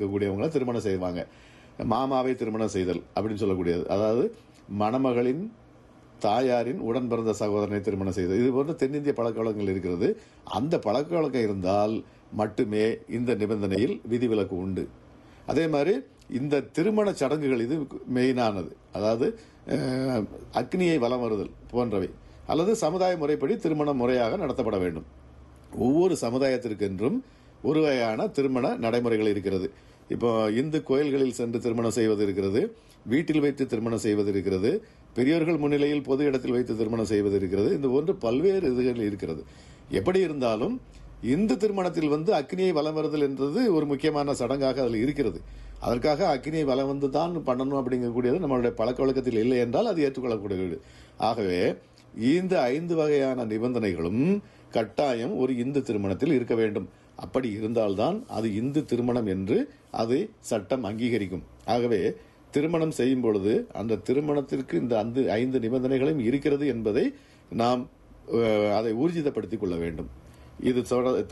இருக்கக்கூடியவங்கள திருமணம் செய்வாங்க மாமாவை திருமணம் செய்தல் அப்படின்னு சொல்லக்கூடியது அதாவது மணமகளின் தாயாரின் உடன் பிறந்த சகோதரனை திருமணம் செய்தல் இது போன்ற தென்னிந்திய பழக்க வழக்கங்கள் இருக்கிறது அந்த பழக்க வழக்கம் இருந்தால் மட்டுமே இந்த நிபந்தனையில் விதிவிலக்கு உண்டு அதே மாதிரி இந்த திருமண சடங்குகள் இது மெயினானது அதாவது அஹ், அக்னியை வலம் வருதல் போன்றவை அல்லது சமுதாய முறைப்படி திருமணம் முறையாக நடத்தப்பட வேண்டும் ஒவ்வொரு சமுதாயத்திற்கென்றும் ஒரு வகையான திருமண நடைமுறைகள் இருக்கிறது இப்போ இந்து கோயில்களில் சென்று திருமணம் செய்வது இருக்கிறது வீட்டில் வைத்து திருமணம் செய்வது இருக்கிறது பெரியோர்கள் முன்னிலையில் பொது இடத்தில் வைத்து திருமணம் செய்வது இருக்கிறது இந்த போன்று பல்வேறு இதுகள் இருக்கிறது எப்படி இருந்தாலும் இந்து திருமணத்தில் வந்து அக்னியை வலம் வருதல் என்றது ஒரு முக்கியமான சடங்காக அதில் இருக்கிறது அதற்காக அக்னியை வலம் வந்து தான் பண்ணணும் அப்படிங்கக்கூடியது நம்மளுடைய பழக்க வழக்கத்தில் இல்லை என்றால் அது ஏற்றுக்கொள்ளக்கூடியது ஆகவே இந்த ஐந்து வகையான நிபந்தனைகளும் கட்டாயம் ஒரு இந்து திருமணத்தில் இருக்க வேண்டும் அப்படி இருந்தால்தான் அது இந்து திருமணம் என்று அது சட்டம் அங்கீகரிக்கும் ஆகவே திருமணம் செய்யும் பொழுது அந்த திருமணத்திற்கு இந்த அந்த ஐந்து நிபந்தனைகளும் இருக்கிறது என்பதை நாம் அஹ், அதை ஊர்ஜிதப்படுத்திக் கொள்ள வேண்டும் இது தொட-